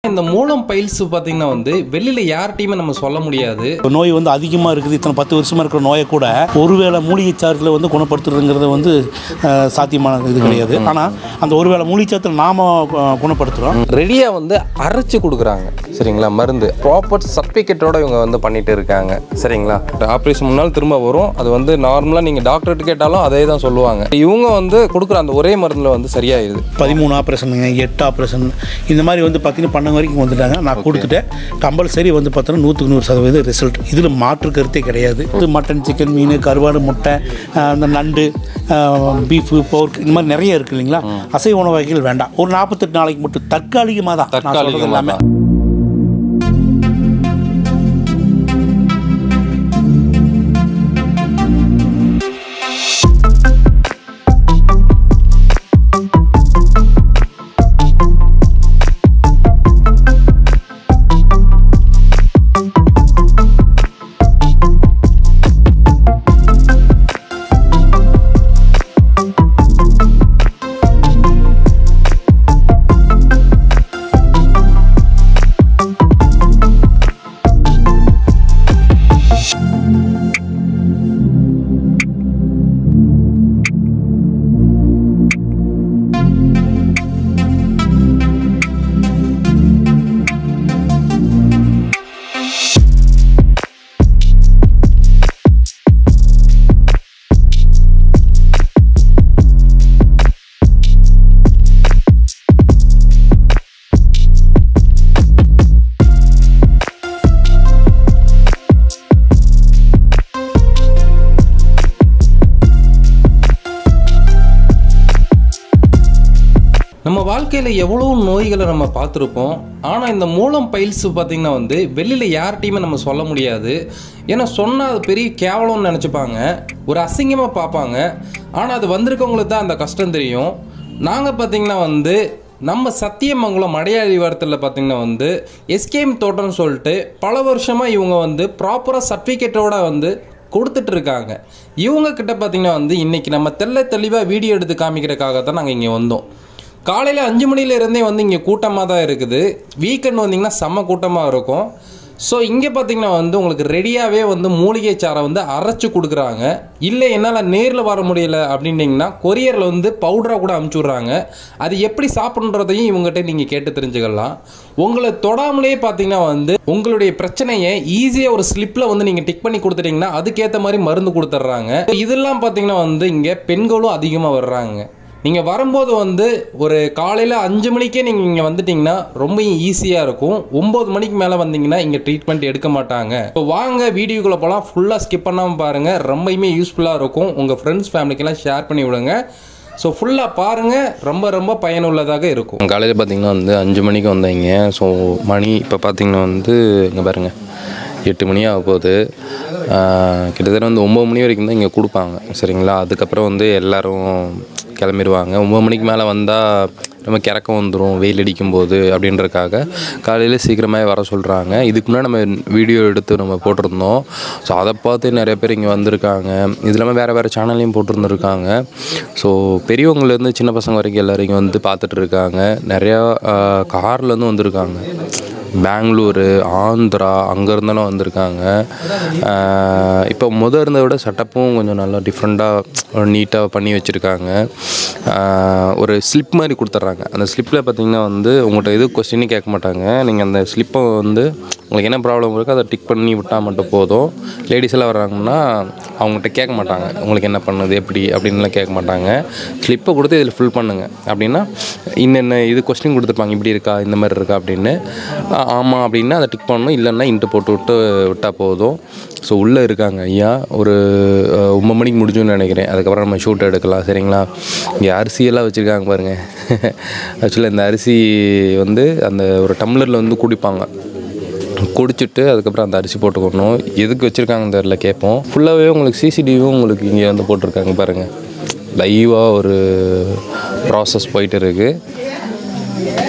இந்த மூலம் பைல்ஸ் பார்த்தீங்கன்னா வந்து வெளியில யார்கிட்டயுமே நம்ம சொல்ல முடியாது இப்போ நோய் வந்து அதிகமாக இருக்குது இத்தனை பத்து வருஷமாக இருக்கிற நோயை கூட ஒருவேளை மூலிகை சாறுகளை வந்து குணப்படுத்துறதுங்கிறது வந்து அஹ், சாத்தியமான இது கிடையாது ஆனால் அந்த ஒருவேளை மூலிகை சாத்தில் நாம அஹ், குணப்படுத்துகிறோம் ரெடியாக வந்து அரைச்சு கொடுக்குறாங்க சரிங்களா மருந்து ப்ராப்பர் சர்டிஃபிகேட்டோட இவங்க வந்து பண்ணிட்டு இருக்காங்க சரிங்களா ஆப்ரேஷன் முன்னால் திரும்ப வரும் அது வந்து நார்மலாக நீங்கள் டாக்டர்கிட்ட கேட்டாலும் அதே தான் சொல்லுவாங்க இவங்க வந்து கொடுக்குற அந்த ஒரே மருந்தில் வந்து சரியாயிடுது பதிமூணு ஆப்ரேஷனுங்க எட்டு ஆப்ரேஷன் இந்த மாதிரி வந்து பார்த்தீங்கன்னா பண்ண வரைக்கும் வந்துட்டாங்க நான் கொடுத்துட்டேன் கம்பல்சரி வந்து பார்த்தோன்னா நூற்றுக்கு நூறு சதவீதம் ரிசல்ட் இதில் மாற்று கருத்தே கிடையாது இது மட்டன் சிக்கன் மீன் கருவாடு முட்டை அஹ், அந்த நண்டு பீஃபு போர்க் இந்த மாதிரி நிறைய இருக்குது இல்லைங்களா அசைவ உணவு வகைகள் வேண்டாம் ஒரு நாற்பத்தெட்டு நாளைக்கு மட்டும் தற்காலிகமாக தான் நான் சொல்கிறது தற்காலிகமாக எல்லாமே தான். நம்ம வாழ்க்கையில் எவ்வளோ நோய்களை நம்ம பார்த்துருப்போம் ஆனால் இந்த மூலம் பைல்ஸ் பார்த்திங்கன்னா வந்து வெளியில் யார்கிட்டையுமே நம்ம சொல்ல முடியாது ஏன்னா சொன்னால் அது பெரிய கேவலம்னு நினச்சிப்பாங்க ஒரு அசிங்கமாக பார்ப்பாங்க ஆனால் அது வந்திருக்கவங்களுக்கு தான் அந்த கஷ்டம் தெரியும் நாங்கள் பார்த்திங்கன்னா வந்து நம்ம சத்தியமங்கலம் மடையாளி வாரத்தில் பார்த்தீங்கன்னா வந்து எஸ்கேஎம் தோட்டம்னு சொல்லிட்டு பல வருஷமாக இவங்க வந்து ப்ராப்பராக சர்டிஃபிகேட்டோட வந்து கொடுத்துட்டு இருக்காங்க இவங்க கிட்ட பார்த்தீங்கன்னா வந்து இன்னைக்கு நம்ம தெள்ள தெளிவாக வீடியோ எடுத்து காமிக்கிறதுக்காக தான் நாங்கள் இங்கே வந்தோம் காலையில் அஞ்சு மணில இருந்தே வந்து இங்கே கூட்டமாக தான் இருக்குது வீக்கெண்ட் வந்தீங்கன்னா செம்ம கூட்டமாக இருக்கும் ஸோ இங்கே பார்த்தீங்கன்னா வந்து உங்களுக்கு ரெடியாகவே வந்து மூலிகை சாரை வந்து அரைச்சு கொடுக்குறாங்க இல்லை என்னால் நேரில் வர முடியல அப்படின்னீங்கன்னா கொரியரில் வந்து பவுடராக கூட அமுச்சு விட்றாங்க அது எப்படி சாப்பிட்றதையும் இவங்ககிட்ட நீங்கள் கேட்டு தெரிஞ்சுக்கலாம் உங்களை தொடாமலே பார்த்தீங்கன்னா வந்து உங்களுடைய பிரச்சனையை ஈஸியாக ஒரு ஸ்லிப்பில் வந்து நீங்கள் டிக் பண்ணி கொடுத்துட்டீங்கன்னா அதுக்கேற்ற மாதிரி மருந்து கொடுத்துட்றாங்க இதெல்லாம் பார்த்தீங்கன்னா வந்து இங்கே பெண்களும் அதிகமாக வர்றாங்க நீங்கள் வரும்போது வந்து ஒரு காலையில் அஞ்சு மணிக்கே நீங்கள் இங்கே வந்துட்டீங்கன்னா ரொம்ப ஈஸியாக இருக்கும் ஒம்பது மணிக்கு மேலே வந்தீங்கன்னா இங்கே ட்ரீட்மெண்ட் எடுக்க மாட்டாங்க இப்போ வாங்க வீடியோக்குள்ளே போகலாம் ஃபுல்லாக ஸ்கிப் பண்ணாமல் பாருங்கள் ரொம்பயுமே யூஸ்ஃபுல்லாக இருக்கும் உங்கள் ஃப்ரெண்ட்ஸ் ஃபேமிலிக்கெல்லாம் ஷேர் பண்ணி விடுங்க ஸோ ஃபுல்லாக பாருங்கள் ரொம்ப ரொம்ப பயனுள்ளதாக இருக்கும் காலையில் பார்த்தீங்கன்னா வந்து அஞ்சு மணிக்கு வந்தீங்க ஸோ மணி இப்போ பார்த்தீங்கன்னா வந்து இங்கே பாருங்கள் எட்டு மணி ஆக போகுது ஆஹ் கிட்டத்தட்ட வந்து ஒம்பது மணி வரைக்கும் தான் இங்கே கொடுப்பாங்க சரிங்களா அதுக்கப்புறம் வந்து எல்லாரும் கிளம்பிடுவாங்க ஒம்பது மணிக்கு மேலே வந்தால் நம்ம கிறக்கம் வந்துடும் வெயில் அடிக்கும் போது அப்படின்றக்காக காலையில் சீக்கிரமாகவே வர சொல்கிறாங்க இதுக்கு முன்னாடி நம்ம வீடியோ எடுத்து நம்ம போட்டிருந்தோம் ஸோ அதை பார்த்து நிறைய பேர் இங்கே வந்திருக்காங்க இது இல்லாமல் வேறு வேறு சேனல்லையும் போட்டிருந்துருக்காங்க ஸோ பெரியவங்கலேருந்து சின்ன பசங்க வரைக்கும் எல்லோரும் இங்கே வந்து பார்த்துட்டு இருக்காங்க நிறையா கார்லேருந்து வந்திருக்காங்க பெங்களூரு ஆந்திரா அங்கே இருந்தெல்லாம் வந்திருக்காங்க ஆஹ் இப்போ முத இருந்ததை விட செட்டப்பும் கொஞ்சம் நல்லா டிஃப்ரெண்ட்டாக நீட்டாக பண்ணி வச்சுருக்காங்க ஒரு ஸ்லிப் மாதிரி கொடுத்துட்றாங்க அந்த ஸ்லிப்பில் பார்த்தீங்கன்னா வந்து உங்கள்கிட்ட எதுவும் கொஸ்டினே கேட்க மாட்டாங்க நீங்கள் அந்த ஸ்லிப்பை வந்து உங்களுக்கு என்ன ப்ராப்ளம் இருக்கோ அதை டிக் பண்ணி விட்டால் மட்டும் போதும் லேடிஸ் எல்லாம் வர்றாங்கன்னா அவங்ககிட்ட கேட்க மாட்டாங்க உங்களுக்கு என்ன பண்ணுது எப்படி அப்படின்லாம் கேட்க மாட்டாங்க ஸ்லிப்பை கொடுத்து இதில் ஃபில் பண்ணுங்க அப்படின்னா இன்னென்ன இது கொஸ்டின் கொடுத்துருப்பாங்க இப்படி இருக்கா இந்த மாதிரி இருக்கா அப்படின்னு ஆ, ஆமாம் அப்படின்னா அதை டிக் பண்ணணும் இல்லைன்னா இன்ட்டு போட்டு விட்டு விட்டால் போதும் ஸோ உள்ளே இருக்காங்க ஐயா ஒரு அஹ், ஒன்பது மணிக்கு முடிஞ்சுன்னு நினைக்கிறேன் அதுக்கப்புறம் நம்ம ஷூட் எடுக்கலாம் சரிங்களா இங்கே அரிசியெல்லாம் வச்சுருக்காங்க பாருங்கள் ஆக்சுவலாக இந்த அரிசி வந்து அந்த ஒரு டம்ளரில் வந்து குடிப்பாங்க குடிச்சிட்டு அதுக்கப்புறம் அந்த அரிசி போட்டுக்கணும் எதுக்கு வச்சுருக்காங்கன்னு தெரில கேட்போம் ஃபுல்லாகவே உங்களுக்கு சிசிடிவியும் உங்களுக்கு இங்கே வந்து போட்டிருக்காங்க பாருங்கள் லைவாக ஒரு ப்ராசஸ் போயிட்டு இருக்குது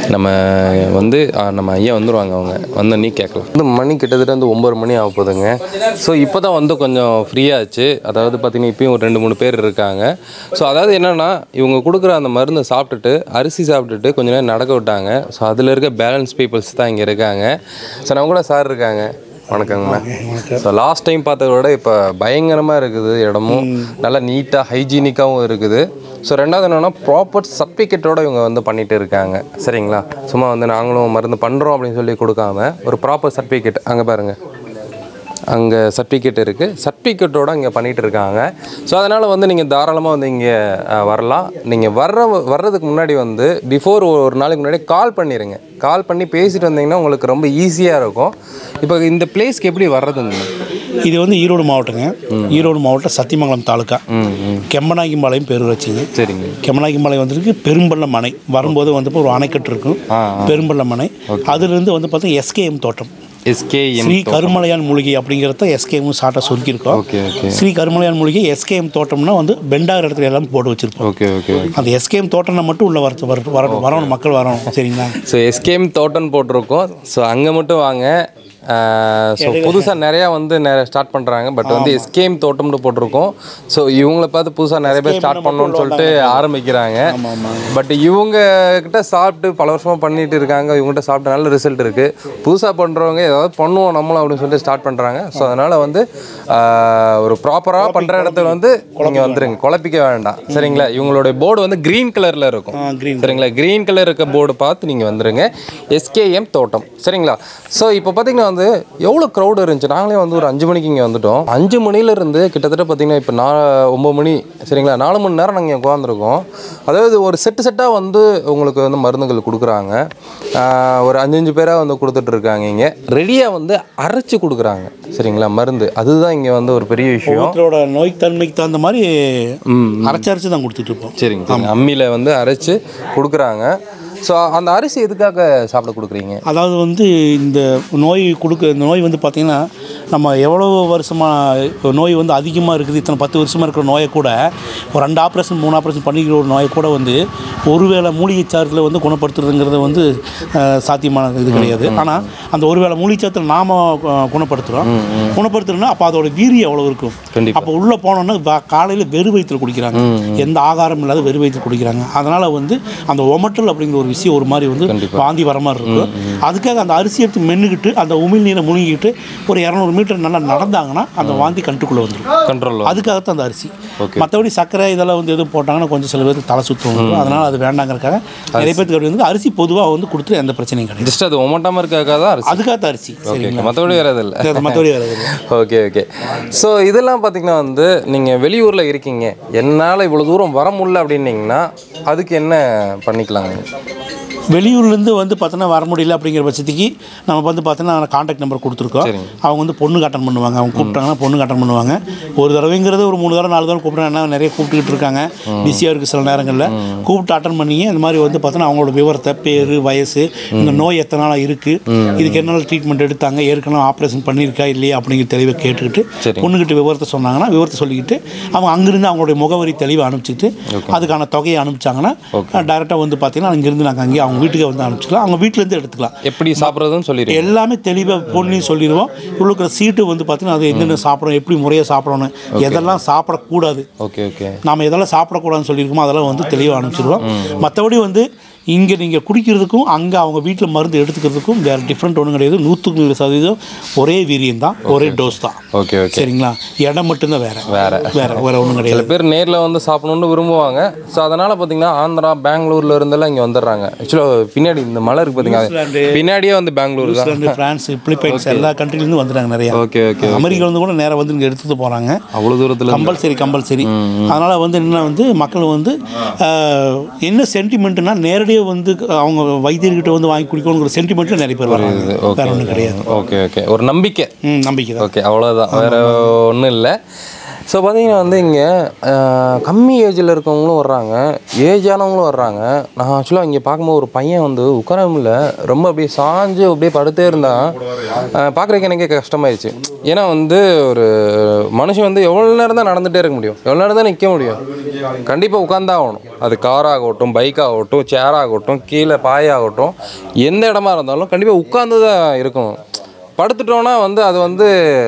நம்ம வந்து ஆ, நம்ம ஐயா வந்துருவாங்க அவங்க வந்த நீ கேட்கலாம் வந்து மணி கிட்டத்தட்ட வந்து ஒம்பது மணி ஆக போகுதுங்க ஸோ இப்போ தான் வந்து கொஞ்சம் ஃப்ரீயாச்சு அதாவது பார்த்தீங்கன்னா இப்பயும் ஒரு ரெண்டு மூணு பேர் இருக்காங்க ஸோ அதாவது என்னென்னா இவங்க கொடுக்குற அந்த மருந்தை சாப்பிட்டுட்டு அரிசி சாப்பிட்டுட்டு கொஞ்ச நேரம் நடக்க விட்டாங்க ஸோ அதில் இருக்க பேலன்ஸ் பீப்புள்ஸ் தான் இங்கே இருக்காங்க ஸோ நம்ம கூட சார் இருக்காங்க வணக்கங்கண்ணா ஸோ லாஸ்ட் டைம் பார்த்ததை விட இப்போ பயங்கரமாக இருக்குது இடமும் நல்லா நீட்டாக ஹைஜீனிக்காகவும் இருக்குது ஸோ ரெண்டாவது என்னென்னா ப்ராப்பர் சர்டிஃபிகேட்டோட இவங்க வந்து பண்ணிட்டு இருக்காங்க சரிங்களா சும்மா வந்து நாங்களும் மருந்து பண்ணுறோம் அப்படின்னு சொல்லி கொடுக்காம ஒரு ப்ராப்பர் சர்டிஃபிகேட் அங்கே பாருங்கள் அங்கே சர்டிஃபிகேட் இருக்குது சர்டிஃபிகேட்டோட இங்கே பண்ணிகிட்டு இருக்காங்க ஸோ அதனால் வந்து நீங்கள் தாராளமாக வந்து இங்கே அஹ், வரலாம் நீங்கள் வர்ற வர்றதுக்கு முன்னாடி வந்து பிஃபோர் ஒரு நாளைக்கு முன்னாடி கால் பண்ணிடுங்க கால் பண்ணி பேசிட்டு வந்தீங்கன்னா உங்களுக்கு ரொம்ப ஈஸியாக இருக்கும் இப்போ இந்த பிளேஸ்க்கு எப்படி வர்றதுங்க இது வந்து ஈரோடு மாவட்டங்க ஈரோடு மாவட்டம் சத்தியமங்கலம் தாலுக்கா ம் ம் கெம்பனாகிம்பாளையம் பேர் வச்சுங்க சரிங்க கெமனாகிம்பாளையம் வந்துருக்கு பெரும்பள்ளம் அணை வரும்போது வந்து இப்போ ஒரு அணைக்கட்டு இருக்கும் ஆ, பெரும்பள்ளம் அணை அதுலேருந்து வந்து பார்த்தா எஸ்கேஎம் தோட்டம் எஸ்கேஎம் ஸ்ரீ கருமலையான் மூலிகை அப்படிங்கிறத எஸ்கேஎம் சாட்டை சுருக்கியிருக்கோம் ஓகே ஓகே ஸ்ரீ கருமலையான் மூலிகை எஸ்கேஎம் தோட்டம்னா வந்து பெண்டாகிற இடத்துல எல்லாம் போட்டு வச்சிருப்போம் ஓகே ஓகே அந்த எஸ்கேஎம் தோட்டம்னா மட்டும் உள்ள வர வர வரணும் வரணும் மக்கள் வரணும் சரிங்களா ஸோ எஸ்கேஎம் தோட்டம் போட்டிருக்கோம் ஸோ அங்கே மட்டும் வாங்க ஸோ புதுசாக நிறையா வந்து நிறைய ஸ்டார்ட் பண்ணுறாங்க பட் வந்து எஸ்கேஎம் தோட்டம்னு போட்டிருக்கோம் ஸோ இவங்கள பார்த்து புதுசாக நிறைய பேர் ஸ்டார்ட் பண்ணணும்னு சொல்லிட்டு ஆரம்பிக்கிறாங்க பட் இவங்க கிட்ட சாப்பிட்டு பல வருஷமாக பண்ணிட்டு இருக்காங்க இவங்ககிட்ட சாப்பிட்டு நல்ல ரிசல்ட் இருக்குது புதுசாக பண்ணுறவங்க ஏதாவது பண்ணுவோம் நம்மளும் அப்படின்னு சொல்லிட்டு ஸ்டார்ட் பண்ணுறாங்க ஸோ அதனால் வந்து ஆஹ், ஒரு ப்ராப்பராக பண்ணுற இடத்துல வந்து நீங்கள் வந்துருங்க குழப்பிக்க வேண்டாம் சரிங்களா இவங்களுடைய போர்டு வந்து க்ரீன் கலரில் இருக்கும் green சரிங்களா க்ரீன் கலர் இருக்க போர்டு பார்த்து நீங்கள் வந்துருங்க எஸ்கேஎம் தோட்டம் சரிங்களா ஸோ இப்போ பார்த்தீங்கன்னா வந்து எவ்வளோ க்ரௌட் இருந்துச்சு நாங்களே வந்து ஒரு அஞ்சு மணிக்கு இங்கே வந்துட்டோம் அஞ்சு மணிலேருந்து கிட்டத்தட்ட பார்த்தீங்கன்னா இப்போ நான் ஒம்பது மணி சரிங்களா நாலு மணி நேரம் நாங்கள் உட்காந்துருக்கோம் அதாவது ஒரு செட்டு செட்டாக வந்து உங்களுக்கு வந்து மருந்துகள் கொடுக்குறாங்க ஆஹ் ஒரு அஞ்சஞ்சு பேராக வந்து கொடுத்துட்ருக்காங்க இங்கே ரெடியாக வந்து அரைச்சி கொடுக்குறாங்க சரிங்களா மருந்து அதுதான் இங்கே வந்து ஒரு பெரிய விஷயம் ஒருத்தரோட நோய் தன்மைக்கு தகுந்த மாதிரி அரைச்சு அரைச்சு தான் கொடுத்துட்டு இருப்போம் சரிங்க சரிங்க அம்மியில் வந்து அரைச்சு கொடுக்குறாங்க ஸோ அந்த அரிசி எதுக்காக சாப்பிட கொடுக்குறீங்க அதாவது வந்து இந்த நோய் கொடுக்க இந்த நோய் வந்து பார்த்திங்கன்னா நம்ம எவ்வளோ வருஷமாக இப்போ நோய் வந்து அதிகமாக இருக்குது இத்தனை பத்து வருஷமாக இருக்கிற நோயை கூட ஒரு ரெண்டு ஆப்ரேஷன் மூணு ஆப்ரேஷன் பண்ணிக்கிற ஒரு நோயை கூட வந்து ஒருவேளை மூலிகை சாரத்தில் வந்து குணப்படுத்துறதுங்கிறது வந்து அஹ், சாத்தியமான இது கிடையாது ஆனால் அந்த ஒருவேளை மூலிகை சாரத்தில் நாம் குணப்படுத்துகிறோம் குணப்படுத்துறோம்னா அப்போ அதோட வீரியம் எவ்வளோ இருக்கும் கண்டிப்பா. அப்போ உள்ளே போனோன்னா காலையில் வெறு வயிற்றில் குடிக்கிறாங்க எந்த ஆகாரம் இல்லாத வெறு வயிற்றில் குடிக்கிறாங்க அதனால் வந்து அந்த ஒமட்டல் அப்படிங்கிற ஒரு விஷயம் ஒரு மாதிரி வந்து வாந்தி வர மாதிரி இருக்கும் அதுக்காக அந்த அரிசி எடுத்து மென்னுக்கிட்டு அந்த உமிழ் நீரை முழுங்கிக்கிட்டு ஒரு இரநூறு மீட்டர் நல்லா நடந்தாங்கன்னா அந்த வாந்தி கண்ட்ரோக்குள்ளே வந்துடும் கண்ட்ரோல் அதுக்காகத்தான் அந்த அரிசி Okay. மற்றபடி சர்க்கரை இதெல்லாம் வந்து எதுவும் போட்டாங்கன்னா கொஞ்சம் சில பேருக்கு தலை சுத்தம் வரும். அதனால அது வேண்டாங்கிறக்காக நிறைய பேருக்கு அப்படி வந்து அரிசி பொதுவாக வந்து கொடுத்து எந்த பிரச்சனையும் கிடையாது ஜஸ்ட் அது ஒமட்டாமல் இருக்காக தான் அரிசி அதுக்காக அரிசி ஓகே சரிங்களா மற்றபடி வேறு எதுவும் இல்லை மற்றபடி வேறு எதுவும் இல்லை. ஓகே ஓகே ஸோ இதெல்லாம் பார்த்தீங்கன்னா வந்து நீங்கள் வெளியூரில் இருக்கீங்க என்னால் இவ்வளோ தூரம் வர முடியல அப்படின்னீங்கன்னா அதுக்கு என்ன பண்ணிக்கலாங்க வெளியூர்லேருந்து வந்து பார்த்தோன்னா வர முடியல அப்படிங்கிற பட்சத்துக்கு நம்ம வந்து பார்த்தோன்னா காண்டாக்ட் நம்பர் கொடுத்துருக்கோம் சரிங்க. அவங்க வந்து பொண்ணு அட்டன் பண்ணுவாங்க அவங்க கூப்பிட்டாங்கன்னா பொண்ணு அட்டன் பண்ணுவாங்க ஒரு தடவைங்கிறது ஒரு மூணு தடவை நாலு தடவை கூப்பிட்றாங்க நிறைய கூப்பிட்டுக்கிட்டு இருக்காங்க பிஸியாக இருக்குது சில நேரங்களில் கூப்பிட்டு அட்டன் பண்ணி இந்த மாதிரி வந்து பார்த்தோன்னா அவங்களோட விவரத்தை பேர் வயசு இந்த நோய் எத்தனை நாளாக இருக்குது இதுக்கு என்ன ட்ரீட்மெண்ட் எடுத்தாங்க ஏற்கனவே ஆப்ரேஷன் பண்ணியிருக்கா இல்லையா அப்படிங்கிற தெளிவை கேட்டுக்கிட்டு சரிங்க. பொண்ணுக்கிட்ட விவரத்தை சொன்னாங்கன்னா விவரத்தை சொல்லிக்கிட்டு அவங்க அங்கிருந்து அவங்களுடைய முகவரி தெளிவை அனுப்பிச்சிட்டு அதுக்கான தொகையை அனுப்பிச்சாங்கன்னா டேரெக்டாக வந்து பார்த்தீங்கன்னா அங்கேருந்து நாங்கள் அங்கேயே அவங்க வீட்டுக்கு வந்து அனுப்பிச்சிக்கலாம் அவங்க வீட்டிலேருந்து எடுத்துக்கலாம் எப்படி சாப்பிட்றதுன்னு சொல்லிடுங்க எல்லாமே தெளிவாக பொண்ணு சொல்லிடுவோம் உள்ள இருக்கிற சீட்டு வந்து பார்த்தீங்கன்னா அது என்னென்ன சாப்பிடணும் எப்படி முறையாக சாப்பிடணும் எதெல்லாம் சாப்பிடக்கூடாது ஓகே ஓகே நாம் எதெல்லாம் சாப்பிடக்கூடாதுன்னு சொல்லியிருக்கோமோ அதெல்லாம் வந்து தெளிவாக அனுப்பிச்சிடுவோம் மற்றபடி வந்து இங்கே நீங்கள் குடிக்கிறதுக்கும் அங்கே அவங்க வீட்டில் மருந்து எடுத்துக்கிறதுக்கும் வேறு டிஃப்ரெண்ட் ஒன்றும் கிடையாது நூற்றுக்கு நூறு சதவீதம் ஒரே வீரியம் தான் ஒரே டோஸ் தான் ஓகே ஓகே சரிங்களா இடம் மட்டும்தான் வேறு வேற வேறு வேறு ஒன்றும் சில கிடையாது பேர் நேரில் வந்து சாப்பிடணும்னு விரும்புவாங்க ஸோ அதனால் பார்த்தீங்கன்னா ஆந்திரா பெங்களூர்ல இருந்தெல்லாம் இங்கே வந்துடுறாங்க ஆக்சுவலாக பின்னாடி இந்த மலை இருக்கு பார்த்தீங்கன்னா அது பின்னாடியே வந்து பெங்களூர் தான் நியூசிலாந்து ஃப்ரான்ஸ் பிலிப்பைன்ஸ் எல்லா கண்ட்ரிலேருந்து வந்துட்டாங்க நிறையா ஓகே ஓகே அமெரிக்காவிலேருந்து கூட நேராக வந்து இங்கே எடுத்துகிட்டு போகிறாங்க அவ்வளோ தூரத்தில் கம்பல்சரி கம்பல்சரி அதனால் வந்து என்ன வந்து மக்கள் வந்து ஆஹ், என்ன சென்டிமெண்ட்னா நேரடியாக வந்து அவங்க வைத்தியர்கிட்ட வந்து வாங்கி குடிக்கணுங்கிற சென்டிமெண்ட்டில் நிறைய பேர் வராங்க ஓகே வேற ஒன்றும் கிடையாது ஓகே ஓகே ஒரு நம்பிக்கை ம் நம்பிக்கை தான் ஓகே அவ்வளோதான் வேற ஒன்றும் இல்லை ஸோ பார்த்தீங்கன்னா வந்து இங்கே கம்மி ஏஜில் இருக்கவங்களும் வர்றாங்க ஏஜ் ஆனவங்களும் வர்றாங்க நான் ஆக்சுவலாக இங்கே பார்க்கும்போது ஒரு பையன் வந்து உட்கார முடியல ரொம்ப அப்படியே சாஞ்சு அப்படியே படுத்தே இருந்தான் பார்க்குறதுக்கு எனக்கே கஷ்டமாயிருச்சு ஏன்னா வந்து ஒரு மனுஷன் வந்து எவ்வளோ நேரம் தான் நடந்துகிட்டே இருக்க முடியும் எவ்வளோ நேரம் தான் நிற்க முடியும் கண்டிப்பாக உட்காந்தா ஆகணும் அது கார் ஆகட்டும் பைக் ஆகட்டும் சேர் ஆகட்டும் கீழே பாய் ஆகட்டும் எந்த இடமா இருந்தாலும் கண்டிப்பாக உட்காந்து தான் இருக்கணும் படுத்துட்டோன்னா வந்து அது வந்து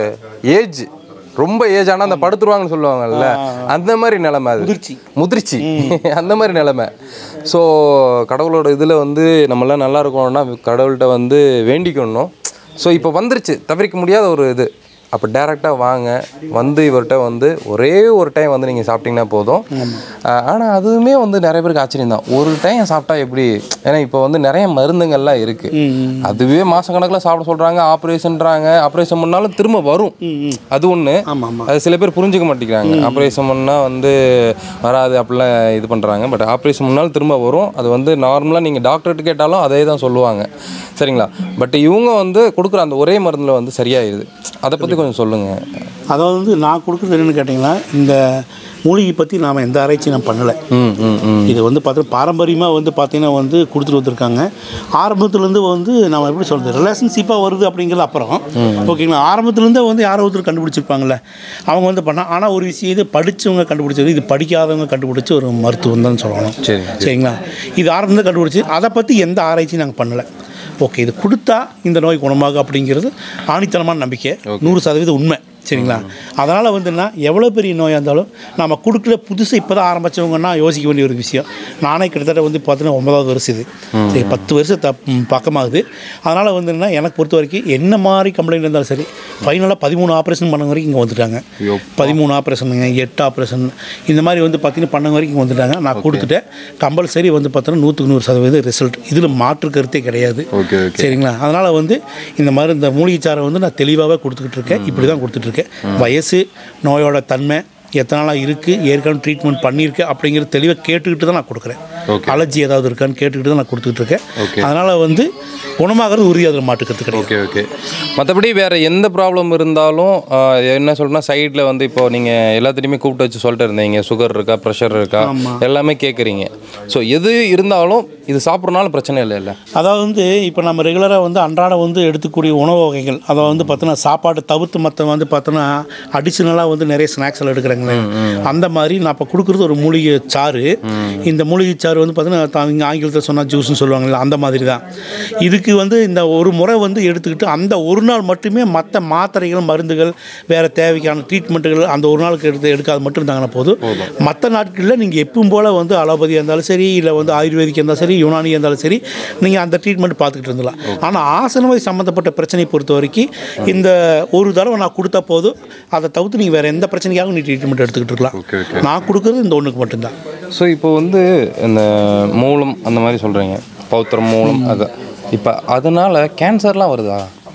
ஏஜ் ரொம்ப ஏஜ் ஆனால் அந்த படுத்துருவாங்கன்னு சொல்லுவாங்கல்ல அந்த மாதிரி நிலைமை அது முதிர்ச்சி. முதிர்ச்சி அந்த மாதிரி நிலைமை ஸோ கடவுளோட இதில் வந்து நம்மளாம் நல்லா இருக்கணும்னா கடவுள்கிட்ட வந்து வேண்டிக்கணும் ஸோ இப்போ வந்துருச்சு தவிர்க்க முடியாத ஒரு இது அப்போ டேரெக்டாக வாங்க வந்து இவர்கிட்ட வந்து ஒரே ஒரு டைம் வந்து நீங்கள் சாப்பிட்டீங்கன்னா போதும் ஆனால் அதுவுமே வந்து நிறைய பேருக்கு ஆச்சரியம் தான் ஒரு டைம் சாப்பிட்டா எப்படி ஏன்னா இப்போ வந்து நிறைய மருந்துங்கள்லாம் இருக்குது அதுவே மாதக்கணக்கில் சாப்பிட சொல்கிறாங்க ஆப்ரேஷன்றாங்க ஆப்ரேஷன் பண்ணாலும் திரும்ப வரும் அது ஒன்று ஆமாம் ஆமாம் அது சில பேர் புரிஞ்சுக்க மாட்டேங்கிறாங்க ஆப்ரேஷன் பண்ணால் வந்து வராது அப்படிலாம் இது பண்ணுறாங்க பட் ஆப்ரேஷன் பண்ணாலும் திரும்ப வரும் அது வந்து நார்மலாக நீங்கள் டாக்டர்கிட்ட கேட்டாலும் அதே தான் சொல்லுவாங்க சரிங்களா பட் இவங்க வந்து கொடுக்குற அந்த ஒரே மருந்தில் வந்து சரியாயிருது அதை பற்றி கொஞ்சம் சொல்லுங்கள் அதாவது வந்து நான் கொடுக்குறது என்னென்னு கேட்டிங்கன்னா இந்த மூலிகை பற்றி நாம் எந்த ஆராய்ச்சியும் நான் பண்ணலை ம் ம் ம் இது வந்து பார்த்தா பாரம்பரியமாக வந்து பார்த்தீங்கன்னா வந்து கொடுத்துட்டு வந்திருக்காங்க ஆரம்பத்துலேருந்து வந்து நம்ம எப்படி சொல்கிறது ரிலேஷன்ஷிப்பாக வருது அப்படிங்கிறது அப்புறம் ஓகேங்களா ஆரம்பத்துலேருந்தே வந்து யாரோ ஒருத்தர் கண்டுபிடிச்சிருப்பாங்கல்ல அவங்க வந்து பண்ணால் ஆனால் ஒரு விஷயம் இது படித்தவங்க கண்டுபிடிச்சது இது படிக்காதவங்க கண்டுபிடிச்ச ஒரு மருத்துவம் தான் சொல்லணும் சரி சரிங்களா இது ஆரம்பத்தில் கண்டுபிடிச்சி அதை பற்றி எந்த ஆராய்ச்சியும் நாங்கள் பண்ணலை ஓகே இது கொடுத்தா இந்த நோய் குணமாகும் அப்படிங்கிறது ஆணித்தனமான நம்பிக்கை நூறு சதவீதம் உண்மை சரிங்களா அதனால் வந்துன்னா எவ்வளோ பெரிய நோயாக இருந்தாலும் நம்ம கொடுக்கல புதுசு இப்போ தான் ஆரம்பித்தவங்கன்னா யோசிக்க வேண்டிய ஒரு விஷயம் நானே கிட்டத்தட்ட வந்து பார்த்தீங்கன்னா ஒன்பதாவது வருஷம் இது சரி பத்து வருஷம் த ம், பக்கமாகுது அதனால் வந்துன்னா எனக்கு பொறுத்த வரைக்கும் என்ன மாதிரி கம்ப்ளைண்ட் இருந்தாலும் சரி ஃபைனலாக பதிமூணு ஆப்ரேஷன் பண்ண வரைக்கும் இங்கே வந்துட்டாங்க பதிமூணு ஆப்ரேஷனுங்க எட்டு ஆப்ரேஷன் இந்த மாதிரி வந்து பார்த்தீங்கன்னா பண்ண வரைக்கும் இங்கே வந்துட்டாங்க நான் கொடுத்துட்டேன் கம்பல்சரி வந்து பார்த்தோன்னா நூற்றுக்கு நூறு சதவீதம் ரிசல்ட் இதில் மாற்று கருத்தே கிடையாது ஓகே ஓகே சரிங்களா அதனால் வந்து இந்த மாதிரி இந்த மூலிகை சாரை வந்து நான் தெளிவாகவே கொடுத்துக்கிட்டு இருக்கேன் இப்படி தான் கொடுத்துட்ருக்கேன் வயசு நோயோட தன்மை எத்தனை நாளாக இருக்குது ஏற்கனவே ட்ரீட்மெண்ட் பண்ணியிருக்கு அப்படிங்கிறது தெளிவாக கேட்டுக்கிட்டு தான் நான் கொடுக்குறேன் Okay. அலர்ஜி ஏதாவது இருக்கான்னு கேட்டுக்கிட்டு தான் நான் கொடுத்துக்கிட்டு இருக்கேன் Okay. அதனால் வந்து குணமாகிறது உறுதி அதில் மாட்டுக்கிறது கிடையாது ஓகே ஓகே மற்றபடி வேறு எந்த ப்ராப்ளம் இருந்தாலும் ஆஹ், என்ன சொல்லணும்னா சைடில் வந்து இப்போ நீங்கள் எல்லாத்துலேயுமே கூப்பிட்டு வச்சு சொல்லிட்டு இருந்தீங்க சுகர் இருக்கா ப்ரெஷர் இருக்கா எல்லாமே கேட்குறீங்க ஸோ எது இருந்தாலும் இது சாப்பிட்றனால பிரச்சனை இல்லை இல்லை அதாவது வந்து இப்போ நம்ம ரெகுலராக வந்து அன்றாட வந்து எடுத்துக்கூடிய உணவு வகைகள் அதை வந்து பார்த்தோன்னா சாப்பாடு தவிர்த்து மற்ற வந்து பார்த்தோன்னா அடிஷ்னலாக வந்து நிறைய ஸ்நாக்ஸ் எல்லாம் எடுக்கிறாங்களே அந்த மாதிரி நான் இப்போ கொடுக்குறது ஒரு மூலிகை சாறு இந்த மூலிகை சாறு வந்து பார்த்தீங்கன்னா இங்கே ஆங்கிலத்தில் சொன்னால் ஜூஸ்னு சொல்லுவாங்கல்ல அந்த மாதிரி தான் இதுக்கு வந்து இந்த ஒரு முறை வந்து எடுத்துக்கிட்டு அந்த ஒரு நாள் மட்டுமே மற்ற மாத்திரைகள் மருந்துகள் வேறு தேவைக்கான ட்ரீட்மெண்ட்டுகள் அந்த ஒரு நாளுக்கு எடுத்து எடுக்காது மட்டும் இருந்தாங்கன்னா போதும் மற்ற நாட்களில் நீங்கள் எப்பவும் போல் வந்து அலோபதியாக இருந்தாலும் சரி இல்லை வந்து ஆயுர்வேதிக் இருந்தாலும் சரி யுனானியாக இருந்தாலும் சரி நீங்கள் அந்த ட்ரீட்மெண்ட் பார்த்துக்கிட்டு இருந்தலாம் ஆனால் ஆசனவாய் சம்மந்தப்பட்ட பிரச்சனையை பொறுத்த வரைக்கும் இந்த ஒரு தடவை நான் கொடுத்தா போதும் அதை தவிர்த்து நீங்கள் வேறு எந்த பிரச்சனைக்காகவும் நீ ட்ரீட்மெண்ட் எடுத்துக்கிட்டு Okay, இருக்கலாம் நான் கொடுக்குறது இந்த ஒன்றுக்கு மட்டும்தான் ஸோ இப்போ வந்து இந்த மூலம் அந்த மாதிரி சொல்கிறீங்க பௌத்திரம் மூலம் அது இப்போ அதனால் கேன்சர்லாம் வருதா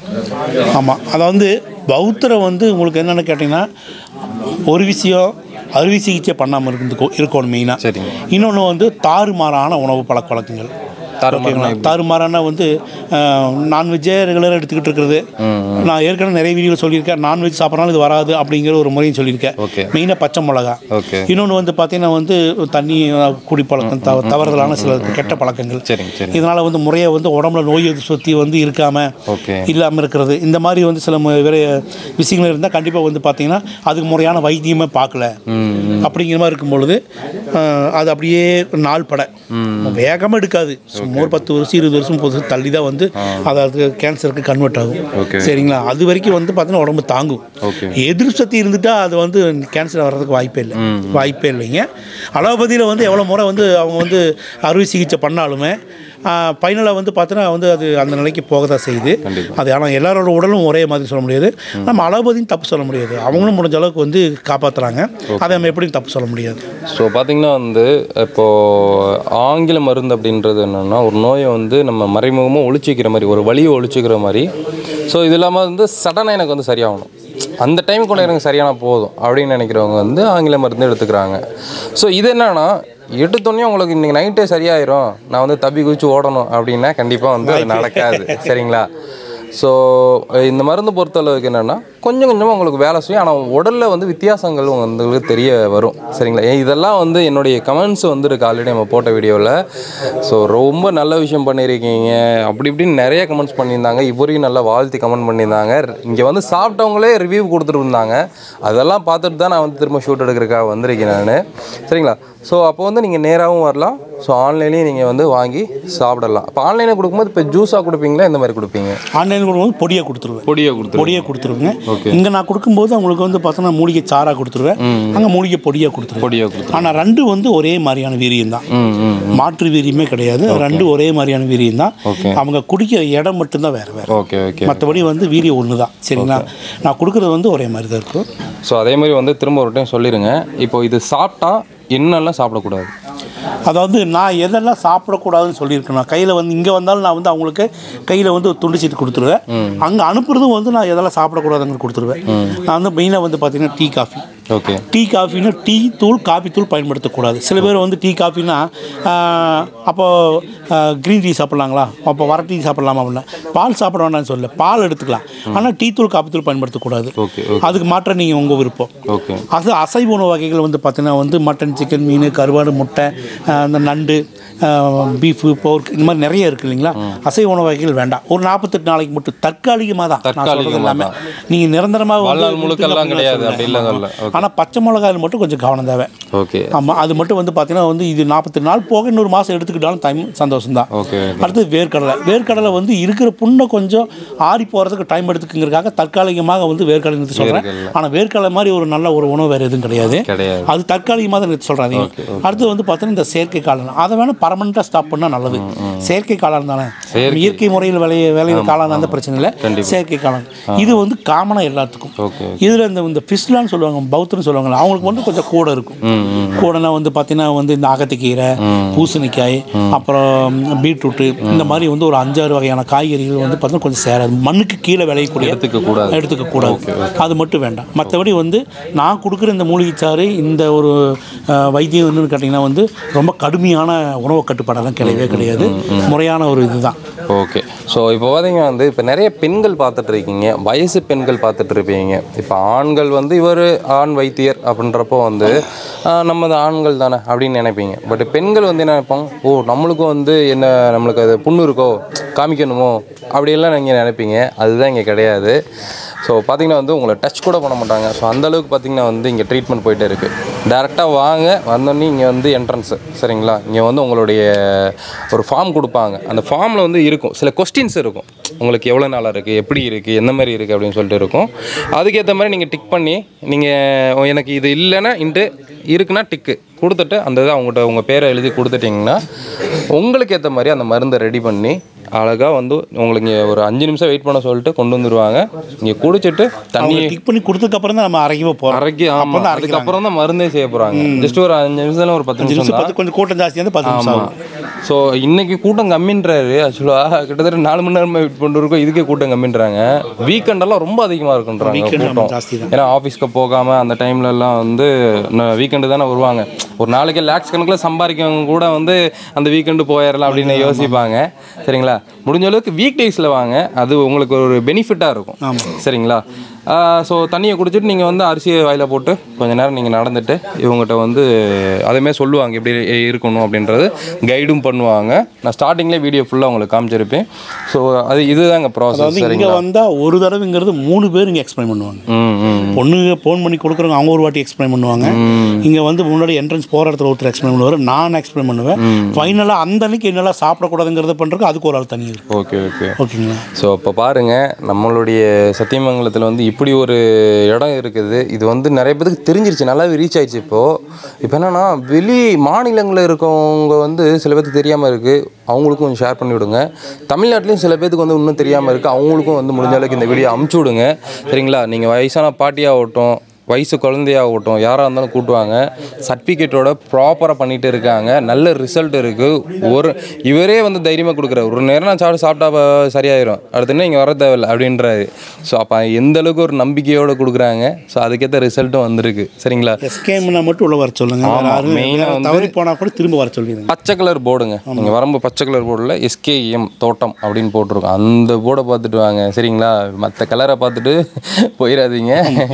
ஆமாம் அதை வந்து பௌத்தரை வந்து உங்களுக்கு என்னென்னு கேட்டிங்கன்னா ஒரு விஷயம் அறுவை சிகிச்சை பண்ணாமல் இருந்து இருக்கணும் மெயினாக சரிங்க இன்னொன்று வந்து தாறுமாறான உணவு பழக்க வழக்கங்கள் தாறுமாறான ஓகேங்களா தாறுமாறான வந்து நான்வெஜ்ஜே ரெகுலராக எடுத்துக்கிட்டு இருக்கிறது நான் ஏற்கனவே நிறைய வீடியோவில் சொல்லியிருக்கேன் நான்வெஜ் சாப்பிட்றனால இது வராது அப்படிங்கிற ஒரு முறையும் சொல்லியிருக்கேன் ஓகே மெயினாக பச்சை மிளகா ஓகே இன்னொன்று வந்து பார்த்தீங்கன்னா வந்து தண்ணி குடிப்பழக்கம் தவ தவறுதலான சில கெட்ட பழக்கங்கள் சரிங்க சரிங்க இதனால் வந்து முறையாக வந்து உடம்புல நோய் எதிர்ப்பு சக்தி வந்து இருக்காமல் ஓகே இல்லாமல் இருக்கிறது இந்த மாதிரி வந்து சில மு- வேற விஷயங்கள் இருந்தால் கண்டிப்பாக வந்து பார்த்தீங்கன்னா அதுக்கு முறையான வைத்தியமே பார்க்கல அப்படிங்கிற மாதிரி இருக்கும் பொழுது அஹ், அது அப்படியே நாள் பட வேகமாக எடுக்காது சும்மா ஒரு பத்து வருஷம் இருபது வருஷம் பொது தள்ளி தான் வந்து அதாவது கேன்சருக்கு கன்வெர்ட் ஆகும் Okay. சரிங்களா அது வரைக்கும் வந்து பார்த்தீங்கன்னா உடம்பு தாங்கும் Okay. எதிர்ப்பு சக்தி இருந்துட்டா அது வந்து கேன்சர் வர்றதுக்கு வாய்ப்பே இல்லை வாய்ப்பே இல்லைங்க அலோபதியில் வந்து எவ்வளோ முறை வந்து அவங்க வந்து அறுவை சிகிச்சை பண்ணாலுமே ஃபைனலாக வந்து பார்த்தோன்னா வந்து அது அந்த நிலைக்கு போக தான் செய்யுது அது ஆனால் எல்லாரோட உடலும் ஒரே மாதிரி சொல்ல முடியாது நம்ம அலோபதியும் தப்பு சொல்ல முடியாது அவங்களும் முடிஞ்ச அளவுக்கு வந்து காப்பாற்றுறாங்க அதை நம்ம எப்படியும் தப்பு சொல்ல முடியாது ஸோ பார்த்தீங்கன்னா வந்து இப்போது ஆங்கில மருந்து அப்படின்றது என்னென்னா ஒரு நோயை வந்து நம்ம மறைமுகமாக ஒழிச்சு வைக்கிற மாதிரி ஒரு வழியை ஒழிச்சு வைக்கிற மாதிரி ஸோ இது இல்லாமல் வந்து சடனாக எனக்கு வந்து சரியாகணும் அந்த டைம் கூட எனக்கு சரியான போதும் அப்படின்னு நினைக்கிறவங்க வந்து ஆங்கில மருந்து எடுத்துக்கிறாங்க ஸோ இது என்னன்னா எடுத்தோடனே உங்களுக்கு இன்றைக்கி நைட்டே சரியாயிரும் நான் வந்து தப்பி குதிச்சு ஓடணும் அப்படின்னா கண்டிப்பாக வந்து அது நடக்காது சரிங்களா ஸோ இந்த மருந்து பொறுத்தளவுக்கு என்னென்னா கொஞ்சம் கொஞ்சமாக உங்களுக்கு வேலை செய்யும் ஆனால் உடலில் வந்து வித்தியாசங்கள் உங்களுக்கு தெரிய வரும் சரிங்களா ஏன் இதெல்லாம் வந்து என்னுடைய கமெண்ட்ஸ் வந்துருக்கு ஆல்ரெடி நம்ம போட்ட வீடியோவில் ஸோ ரொம்ப நல்ல விஷயம் பண்ணியிருக்கீங்க அப்படி இப்படின்னு நிறைய கமெண்ட்ஸ் பண்ணியிருந்தாங்க இவரையும் நல்லா வாழ்த்தி கமெண்ட் பண்ணியிருந்தாங்க இங்கே வந்து சாப்பிட்டவங்களே ரிவ்யூ கொடுத்துட்டு இருந்தாங்க அதெல்லாம் பார்த்துட்டு தான் நான் வந்து திரும்ப ஷூட் எடுக்கிறதுக்காக வந்திருக்கேன் நான் சரிங்களா ஸோ அப்போ வந்து நீங்கள் நேராகவும் வரலாம் ஸோ ஆன்லைன்லேயும் நீங்கள் வந்து வாங்கி சாப்பிடலாம் இப்போ ஆன்லைனில் கொடுக்கும்போது இப்போ ஜூஸாக கொடுப்பீங்களா இந்த மாதிரி கொடுப்பீங்க ஆன்லைன் கொடுக்கும்போது பொடியை கொடுத்துருவேன் பொடியை கொடுத்து பொடியை கொடுத்துருவேங்க இங்கே நான் கொடுக்கும்போது அவங்களுக்கு வந்து பார்த்தோன்னா மூலிகை சாராக கொடுத்துருவேன் அங்கே மூலிகை பொடியாக கொடுத்துருவேன் பொடியை கொடுத்து ஆனால் ரெண்டு வந்து ஒரே மாதிரியான வீரியம் தான் ம் ம் மாற்று வீரியமே கிடையாது ரெண்டு ஒரே மாதிரியான வீரியம் தான் Okay. அவங்க குடிக்கிற இடம் மட்டும்தான் வேறு வேறு ஓகே ஓகே மற்றபடி வந்து வீரியம் ஒன்று தான் சரிங்களா நான் கொடுக்குறது வந்து ஒரே மாதிரி தான் இருக்கும் ஸோ அதே மாதிரி வந்து திரும்ப ஒரு டைம் சொல்லிடுங்க இப்போ இது சாப்பிட்டா என்னெல்லாம் சாப்பிடக்கூடாது அதாவது நான் எதெல்லாம் சாப்பிடக்கூடாதுன்னு சொல்லியிருக்கேன் நான் கையில் வந்து இங்கே வந்தாலும் நான் வந்து அவங்களுக்கு கையில் வந்து ஒரு துண்டு சீட்டு கொடுத்துருவேன் அங்கே அனுப்புறதும் வந்து நான் எதெல்லாம் சாப்பிடக்கூடாதுன்னு கொடுத்துருவேன் நான் வந்து மெயினாக வந்து பார்த்தீங்கன்னா டீ காஃபி ஓகே டீ காஃபின்னா டீ தூள் காபி தூள் பயன்படுத்தக்கூடாது சில பேர் வந்து டீ காஃபினா அப்போது க்ரீன் டீ சாப்பிட்லாங்களா அப்போ வர டீ சாப்பிட்லாமா அப்படின்னா பால் சாப்பிட வேண்டாம்னு சொல்லல பால் எடுத்துக்கலாம் ஆனால் டீ தூள் காபி தூள் பயன்படுத்தக்கூடாது ஓகே அதுக்கு மாற்ற நீங்கள் உங்கள் விருப்பம் ஓகே அது அசைவ உணவு வகைகள் வந்து பார்த்தீங்கன்னா வந்து மட்டன் சிக்கன் மீன் கருவாடு முட்டை ஆஹ் அந்த நண்டு பீஃபு போர்க் இந்த மாதிரி நிறைய இருக்குது இல்லைங்களா அசைவ உணவு வகைகள் வேண்டாம் ஒரு நாற்பத்தெட்டு நாளைக்கு மட்டும் தற்காலிகமாக தான் நான் சொல்றது தற்காலிகமா எல்லாமே நீங்கள் நிரந்தரமாக வாழ்நாள் முழுக்கெல்லாம் கிடையாது அப்படி இல்லை சொல்ல ஓகே ஆனால் பச்சை மிளகாயில் மட்டும் கொஞ்சம் கவனம் தேவை ஓகே ஆமாம் அது மட்டும் வந்து பார்த்தீங்கன்னா வந்து இது நாற்பத்தி நாள் போக இன்னொரு மாதம் எடுத்துக்கிட்டாலும் டைம் சந்தோஷம் தான் ஓகே அடுத்தது வேர்க்கடலை வேர்க்கடலை வந்து இருக்கிற புண்ணை கொஞ்சம் ஆறி போகிறதுக்கு டைம் எடுத்துக்குங்கிறதுக்காக தற்காலிகமாக வந்து வேர்க்கடலை நிறுத்தி சொல்கிறேன் ஆனால் வேர்க்கடலை மாதிரி ஒரு நல்ல ஒரு உணவு வேறு எதுவும் கிடையாது கிடையாது அது தற்காலிகமாக தான் நிறுத்தி சொல்கிறாங்க அடுத்து வந்து பார்த்தீங்கன்னா இந்த செயற்கை காளான் அதை வேணால் பர்மனெண்ட்டாக ஸ்டாப் பண்ணால் நல்லது செயற்கை காளான் தானே இயற்கை முறையில் விளைய விளையிற காளான் அந்த பிரச்சனை இல்லை செயற்கை காளான் இது வந்து காமனாக எல்லாத்துக்கும் ஓகே இதில் இந்த இந்த ஃபிஷ்லான்னு சொல்லுவாங்க பௌத்தர்னு சொல்லுவாங்கல்ல அவங்களுக்கு வந்து கொஞ்சம் கூட இருக்கும் ம் ம் கூடனா வந்து பார்த்தீங்கன்னா வந்து இந்த அகத்திக்கீரை பூசணிக்காய் அப்புறம் பீட்ரூட்டு இந்த மாதிரி வந்து ஒரு அஞ்சாறு வகையான காய்கறிகள் வந்து பார்த்தீங்கன்னா கொஞ்சம் சேராது மண்ணுக்கு கீழே விளையக்கூடிய எடுத்துக்க கூடாது எடுத்துக்க கூடாது அது மட்டும் வேண்டாம் மற்றபடி வந்து நான் கொடுக்குற இந்த மூலிகைச்சாறு இந்த ஒரு அஹ், வைத்தியம் என்னன்னு கேட்டிங்கன்னா வந்து ரொம்ப கடுமையான உணவு கட்டுப்பாடெல்லாம் கிடையவே கிடையாது முறையான ஒரு இதுதான் ஓகே ஸோ இப்போ பார்த்தீங்கன்னா வந்து இப்போ நிறைய பெண்கள் பார்த்துட்டு இருக்கீங்க வயசு பெண்கள் பார்த்துட்டு இருப்பீங்க இப்போ ஆண்கள் வந்து இவர் ஆண் வைத்தியர் அப்படின்றப்போ வந்து ஆஹ், நம்ம அது ஆண்கள் தானே அப்படின்னு நினைப்பீங்க பட் பெண்கள் வந்து என்ன நினைப்பாங்க ஓ நம்மளுக்கும் வந்து என்ன நம்மளுக்கு அது புண்ணு இருக்கோ காமிக்கணுமோ அப்படியெல்லாம் நீங்கள் நினைப்பீங்க அதுதான் இங்கே கிடையாது ஸோ பார்த்தீங்கன்னா வந்து உங்களை டச் கூட பண்ண மாட்டாங்க ஸோ அந்தளவுக்கு பார்த்தீங்கன்னா வந்து இங்கே ட்ரீட்மெண்ட் போயிட்டே இருக்குது டேரெக்டாக வாங்க வந்தோடனே இங்கே வந்து என்ட்ரன்ஸு சரிங்களா இங்கே வந்து உங்களுடைய ஒரு ஃபார்ம் கொடுப்பாங்க அந்த ஃபார்மில் வந்து இருக்கும் சில கொஸ்டின்ஸ் இருக்கும் உங்களுக்கு எவ்வளோ நாளாக இருக்குது எப்படி இருக்குது எந்த மாதிரி இருக்குது அப்படின்னு சொல்லிட்டு இருக்கும் அதுக்கேற்ற மாதிரி நீங்கள் டிக் பண்ணி நீங்கள் எனக்கு இது இல்லைன்னா இன்ட்டு இருக்குன்னா டிக்கு கொடுத்துட்டு அந்த இதை அவங்ககிட்ட உங்கள் பேரை எழுதி கொடுத்துட்டிங்கன்னா உங்களுக்கு ஏற்ற மாதிரி அந்த மருந்தை ரெடி பண்ணி அழகாக வந்து உங்களுக்கு இங்கே ஒரு அஞ்சு நிமிஷம் வெயிட் பண்ண சொல்லிட்டு கொண்டு வந்துடுவாங்க இங்கே குடிச்சிட்டு தண்ணி அவங்க டிக் பண்ணி கொடுத்ததுக்கப்புறம் தான் நம்ம அரைக்கவே போகிறோம் அரைக்கி ஆமாம் அதுக்கப்புறம் தான் மருந்தே செய்ய போகிறாங்க ஜஸ்ட் ஒரு அஞ்சு நிமிஷம் ஒரு பத்து நிமிஷம் நிமிஷம் பத்து கொஞ்சம் கூட்டம் ஜாஸ்தியாக இருந்தால் பத்து நிமிஷம் ஆகும் ஸோ இன்னைக்கு கூட்டம் கம்மின்றாரு ஆக்சுவலாக கிட்டத்தட்ட நாலு மணி நேரமாக வெயிட் பண்ணிருக்கோம் இதுக்கே கூட்டம் கம்மின்றாங்க வீக்கெண்டெல்லாம் ரொம்ப அதிகமாக இருக்குன்றாங்க Weekend ஆமா, கூட்டம் ஜாஸ்தி தான். ஏன்னா ஆஃபீஸ்க்கு போகாமல் அந்த டைம்ல எல்லாம் வந்து வீக்கெண்டு தானே வருவாங்க ஒரு நாளைக்கு லேக்ஸ் கணக்கில் சம்பாதிக்கவங்க கூட வந்து அந்த வீக்கெண்டு போயிடலாம் அப்படின்னு யோசிப்பாங்க சரிங்களா முடிஞ்ச அளவுக்கு வீக் டேஸில் வாங்க அது உங்களுக்கு ஒரு பெனிஃபிட்டாக இருக்கும் சரிங்களா ஸோ தண்ணியை குடிச்சிட்டு நீங்கள் வந்து அரிசியை வாயில போட்டு கொஞ்ச நேரம் நீங்கள் நடந்துட்டு இவங்ககிட்ட வந்து அதேமாதிரி சொல்லுவாங்க எப்படி இருக்கணும் அப்படின்றது கைடும் பண்ணுவாங்க நான் ஸ்டார்டிங்லேயே வீடியோ ஃபுல்லாக உங்களுக்கு காமிச்சிருப்பேன் ஸோ அது இதுதாங்க ப்ராசஸ் அதாவது இங்கே சரிங்களா வந்தால் ஒரு தடவைங்கிறது மூணு பேர் இங்கே எக்ஸ்பிளைன் பண்ணுவாங்க ம் ம் பொண்ணுங்க ஃபோன் பண்ணி கொடுக்குறவங்க அவங்க ஒரு வாட்டி எக்ஸ்பிளைன் பண்ணுவாங்க இங்கே வந்து முன்னாடி என்ட்ரன்ஸ் போகிற இடத்துல ஒருத்தர் எக்ஸ்பிளைன் பண்ணுவார் நான் எக்ஸ்பிளைன் பண்ணுவேன் ஃபைனலாக அந்த அன்னைக்கு என்னெல்லாம் சாப்பிடக்கூடாதுங்கிறத பண்ணுறதுக்கு அதுக்கு ஒரு ஆள் தனி இருக்கு ஓகே ஓகே ஓகேங்களா ஸோ இப்போ பாருங்கள் நம்மளுடைய சத்தியமங்கலத்தில் வந்து இப்படி ஒரு இடம் இருக்குது இது வந்து நிறைய பேருக்கு தெரிஞ்சிருச்சு நல்லாவே ரீச் ஆயிடுச்சு இப்போது இப்போ என்னென்னா வெளி மாநிலங்களில் இருக்கவங்க வந்து சில பேருக்கு தெரியாமல் இருக்குது அவங்களுக்கும் கொஞ்சம் ஷேர் பண்ணி விடுங்க தமிழ்நாட்டிலையும் சில பேருக்கு வந்து இன்னும் தெரியாமல் இருக்குது அவங்களுக்கும் வந்து முடிஞ்ச அளவுக்கு இந்த வீடியோ அமுச்சு விடுங்க சரிங்களா நீங்கள் வயசான பாட்டியாகட்டும் வயசு குழந்தையாகட்டும் யாராக இருந்தாலும் கூட்டுவாங்க சர்டிஃபிகேட்டோட ப்ராப்பராக பண்ணிட்டு இருக்காங்க நல்ல ரிசல்ட் இருக்குது ஒரு இவரே வந்து தைரியமாக கொடுக்குறாரு ஒரு நேரம் நான் சாப்பிட்டு சாப்பிட்டா ப- சரியாயிரும் அடுத்து என்ன இங்கே வர தேவையில்ல அப்படின்றாரு ஸோ அப்போ எந்த அளவுக்கு ஒரு நம்பிக்கையோடு கொடுக்குறாங்க ஸோ அதுக்கேற்ற ரிசல்ட்டும் வந்திருக்கு சரிங்களா எஸ்கேம்னா மட்டும் உள்ள வர சொல்லுங்க வேற யாரும் main ஆ வேற வந்து- தவறி போனால் கூட திரும்ப வர சொல்லிடுங்க பச்சை கலர் போர்டுங்க நீங்கள் வரும்போது பச்சை கலர் போர்டில் எஸ்கேஎம் தோட்டம் அப்படின்னு போட்டிருக்கோம் அந்த போர்டை பார்த்துட்டு வாங்க சரிங்களா மற்ற கலரை பார்த்துட்டு போயிடாதீங்க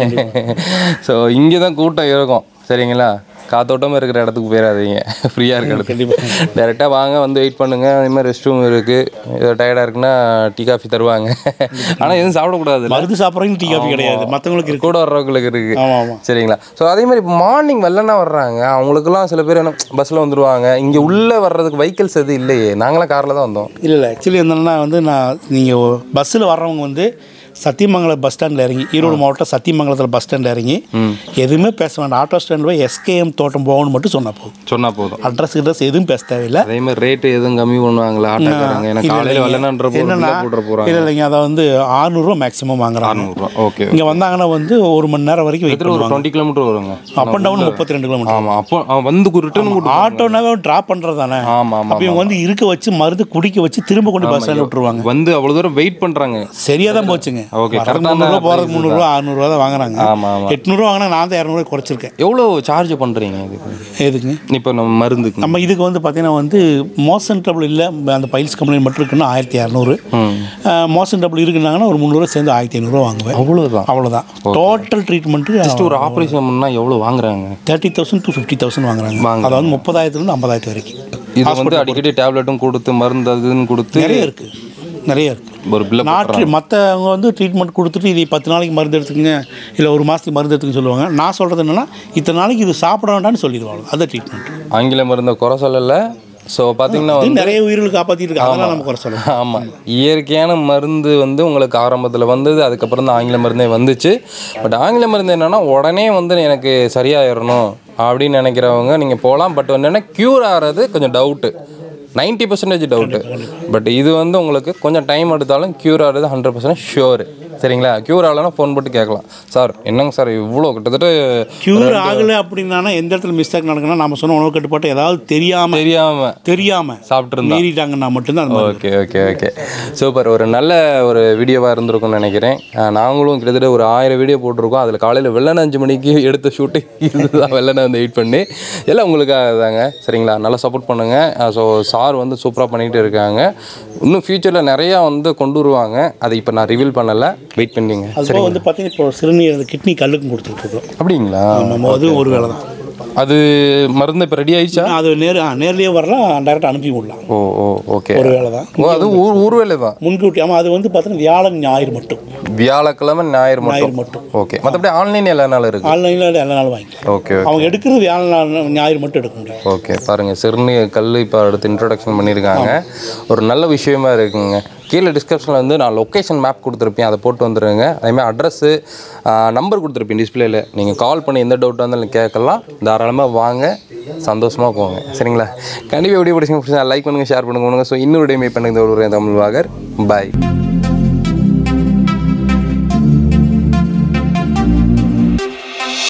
ஸோ இங்கே தான் கூட்டம் இருக்கும் சரிங்களா காத்தோட்டமாக இருக்கிற இடத்துக்கு போயிடாதீங்க ஃப்ரீயாக இருக்கிற இடத்துக்கு டேரெக்டாக வாங்க வந்து வெயிட் பண்ணுங்கள் அதே மாதிரி ரெஸ்ட் ரூம் இருக்குது டயர்டாக இருக்குன்னா டீ காஃபி தருவாங்க ஆனால் எதுவும் சாப்பிடக்கூடாது மருந்து சாப்பிட்றவங்க டீ காஃபி கிடையாது மற்றவங்களுக்கு இருக்கு கூட வர்றவங்களுக்கு இருக்குது ஆமாம் ஆமாம் சரிங்களா ஸோ அதே மாதிரி இப்போ மார்னிங் வெள்ளனா வர்றாங்க அவங்களுக்குலாம் சில பேர் என்ன பஸ்ஸில் வந்துருவாங்க இங்கே உள்ளே வர்றதுக்கு வெஹிக்கிள்ஸ் எதுவும் இல்லையே நாங்களாம் காரில் தான் வந்தோம் இல்லை இல்லை ஆக்சுவலி என்னென்னா வந்து நான் நீங்கள் பஸ்ஸில் வர்றவங்க வந்து சத்தியமங்கலம் பஸ் ஸ்டாண்டில் இறங்கி ஈரோடு மாவட்டம் சத்தியமங்கலத்தில் பஸ் ஸ்டாண்டில் இறங்கி எதுவுமே பேச வேண்டாம் ஆட்டோ ஸ்டாண்ட் போய் எஸ்கேஎம் தோட்டம் போகணும்னு மட்டும் சொன்னால் போதும் சொன்னால் போதும் அட்ரஸ் அட்ரஸ் எதுவும் பேச தேவையில்லை அதே மாதிரி ரேட்டு எதுவும் கம்மி பண்ணுவாங்களா ஆட்டோக்காரங்க ஏன்னா காலையில் வெள்ளனான்ற என்னன்னா போட்டு போடுற இல்லை போகிறாங்க இல்லைங்க அதை வந்து ஆறுநூறுவா மேக்ஸிமம் வாங்குறாங்க அறநூறுவா ஓகே இங்கே வந்தாங்கன்னா வந்து ஒரு மணி நேரம் வரைக்கும் வெயிட் ஒரு பண்ணுவாங்க டுவெண்ட்டி கிலோமீட்டர் வருங்க அப் அண்ட் டவுன் முப்பத்தி ரெண்டு கிலோமீட்டர் ஆமாம் அப்போ அவன் வந்து ரிட்டர்ன் கூட்டு ஆட்டோனாவே ட்ராப் பண்ணுறது தானே ஆமாம் ஆமாம் அப்போ இவங்க வந்து இருக்க வச்சு மருந்து குடிக்க வச்சு திரும்ப கொண்டு பஸ் ஸ்டாண்டில் விட்டுருவாங்க வந்து அவ்வளோ தூரம் வெயிட் பண்ணுறாங்க சரியாக தான் போச்சுங்க Okay, வரதுக்கு correct ஆன முந்நூறுரூவா போகிறதுக்கு price முந்நூறுரூவா அறுநூறுவா தான் வாங்குறாங்க ஆமாம் ஆமாம் எட்நூறுவா வாங்கினா நான் தான் இரநூறுவா குறைச்சிருக்கேன் எவ்வளோ சார்ஜ் பண்ணுறீங்க இதுக்கு எதுக்கு இப்போ நம்ம மருந்துக்கு நம்ம இதுக்கு வந்து பார்த்தீங்கன்னா வந்து மோசன் ட்ரபிள் இல்லை அந்த பைல்ஸ் கம்ப்ளைண்ட் மட்டும் இருக்குன்னா ஆயிரத்தி இரநூறு ம் மோசன் ட்ரபிள் இருக்குனாங்கன்னா ஒரு முந்நூறுவா சேர்ந்து ஆயிரத்தி ஐநூறுரூவா வாங்குவேன் அவ்வளோதான் அவ்வளோதான் டோட்டல் ட்ரீட்மெண்ட்டு ஜஸ்ட் ஒரு ஆப்ரேஷன் பண்ணால் எவ்வளோ வாங்குறாங்க thirty thousand to fifty thousand வாங்குறாங்க வாங்குறாங்க. அதாவது முப்பதாயிரத்துலேருந்து ஐம்பதாயிரத்து வரைக்கும் இது வந்து அடிக்கடி டேப்லெட்டும் கொடுத்து மருந்து அதுன்னு கொடுத்து நிறைய இருக்குது நிறைய இருக்குது ஒரு பில்லை நாட்டு மற்றவங்க வந்து ட்ரீட்மெண்ட் கொடுத்துட்டு இது பத்து நாளைக்கு மருந்து எடுத்துக்கங்க இல்லை ஒரு மாதத்துக்கு மருந்து எடுத்துக்க சொல்லுவாங்க நான் சொல்கிறது என்னென்னா இத்தனை நாளைக்கு இது சாப்பிட வேண்டாம்னு சொல்லிடுவாங்க அதான் ட்ரீட்மெண்ட் ஆங்கில மருந்தை குறை சொல்லலை ஸோ பார்த்தீங்கன்னா இது வந்து நிறைய உயிர்களை காப்பாற்றிட்டு இருக்கு அதெல்லாம் நம்ம குறை சொல்லலாம் ஆமாம் இயற்கையான மருந்து வந்து உங்களுக்கு ஆரம்பத்தில் வந்தது அதுக்கப்புறம் தான் ஆங்கில மருந்தே வந்துச்சு பட் ஆங்கில மருந்து என்னென்னா உடனே வந்து எனக்கு சரியாயிடணும் அப்படின்னு நினைக்கிறவங்க நீங்கள் போகலாம் பட் என்னென்னா க்யூர் ஆகிறது கொஞ்சம் டவுட்டு 90% பர்சன்டேஜ் டவுட்டு பட் இது வந்து உங்களுக்கு கொஞ்சம் டைம் எடுத்தாலும் க்யூர் ஆகிறது ஹண்ட்ரட் பர்சன்ட் ஷியோர் சரிங்களா க்யூர் ஆகலைன்னா ஃபோன் போட்டு கேட்கலாம் சார் என்னங்க சார் இவ்வளோ கிட்டத்தட்ட க்யூர் ஆகலை அப்படின்னா எந்த இடத்துல மிஸ்டேக் நடக்குன்னா நம்ம சொன்ன உணவு கட்டுப்பாட்டு ஏதாவது தெரியாமல் தெரியாமல் தெரியாமல் சாப்பிட்ருந்தா மீறிட்டாங்கன்னா மட்டும்தான் அந்த மாதிரி ஓகே ஓகே ஓகே சூப்பர் ஒரு நல்ல ஒரு வீடியோவாக இருந்திருக்கும்னு நினைக்கிறேன் அஹ் நாங்களும் கிட்டத்தட்ட ஒரு ஆயிரம் வீடியோ போட்டிருக்கோம் அதில் காலையில் வெள்ளன அஞ்சு மணிக்கு எடுத்த ஷூட்டிங் இதுதான் வெள்ளனை வந்து வெயிட் பண்ணி எல்லாம் உங்களுக்காக தாங்க சரிங்களா நல்லா சப்போர்ட் பண்ணுங்கள் ஸோ சார் வந்து சூப்பராக பண்ணிகிட்டு இருக்காங்க இன்னும் ஃப்யூச்சரில் நிறையா வந்து கொண்டு வருவாங்க அதை இப்போ நான் ரிவீல் பண்ணலை வெயிட் பண்ணிங்க அதுபோக வந்து பார்த்தீங்கன்னா இப்போ சிறுநீர் கிட்னி கல்லுக்கும் கொடுத்துட்ருக்கோம் அப்படிங்களா நம்ம அது ஒரு வேலை தான் அது மருந்து இப்போ ரெடி ஆயிடுச்சா அது நேர் ஆ நேர்லேயே வரலாம் டேரெக்டாக அனுப்பி விடலாம் ஓ ஓ ஓகே ஒரு வேலை தான் ஓ அது ஊர் ஊர் வேலை தான் முன்கூட்டி ஆமாம் அது வந்து பார்த்தீங்கன்னா வியாழன் ஞாயிறு மட்டும் வியாழக்கிழமை ஞாயிறு மட்டும் ஞாயிறு மட்டும் ஓகே மற்றபடி ஆன்லைன் எல்லா நாளும் இருக்கு ஆன்லைனில் எல்லா நாளும் வாங்கிக்கலாம் ஓகே அவங்க எடுக்கிறது வியாழன் நாள் ஞாயிறு மட்டும் எடுக்க முடியும் ஓகே பாருங்கள் சிறுநீ கல் இப்போ அடுத்து இன்ட்ரொடக்ஷன் பண்ணியிருக்காங்க ஒரு நல்ல விஷயமா இருக்குங்க கீழே டிஸ்கிரிப்ஷனில் வந்து நான் லொக்கேஷன் மேப் கொடுத்துருப்பேன் அதை போட்டு வந்துடுங்க அதேமாதிரி அட்ரஸ்ஸு நம்பர் கொடுத்துருப்பேன் டிஸ்பிளேல நீங்கள் கால் பண்ணி எந்த டவுட்டாக இருந்தாலும் கேட்கலாம் தாராளமாக வாங்க சந்தோஷமாக போங்க சரிங்களா கண்டிப்பாக வீடியோ பிடிச்சிங்க லைக் பண்ணுங்கள் ஷேர் பண்ணுங்க ஸோ இன்னொரு டைம் பண்ணுங்க தமிழ் வாகர் பாய்